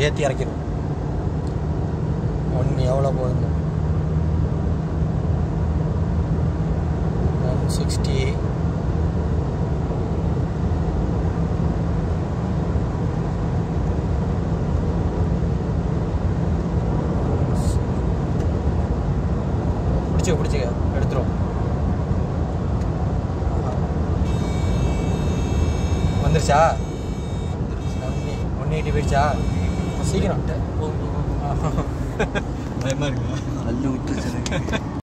ஏற்றி இறக்கிடும் ஒன் எவ்வளோ போகுது ஒன் சிக்ஸ்டி பிடிச்சிக்க பிடிச்சிக்க எடுத்துரும் வந்துருச்சா ஒன் எயிட்டி போயிடுச்சா சீக்கிரம் பயமா இருக்கு அள்ளு விட்டுருச்சு எனக்கு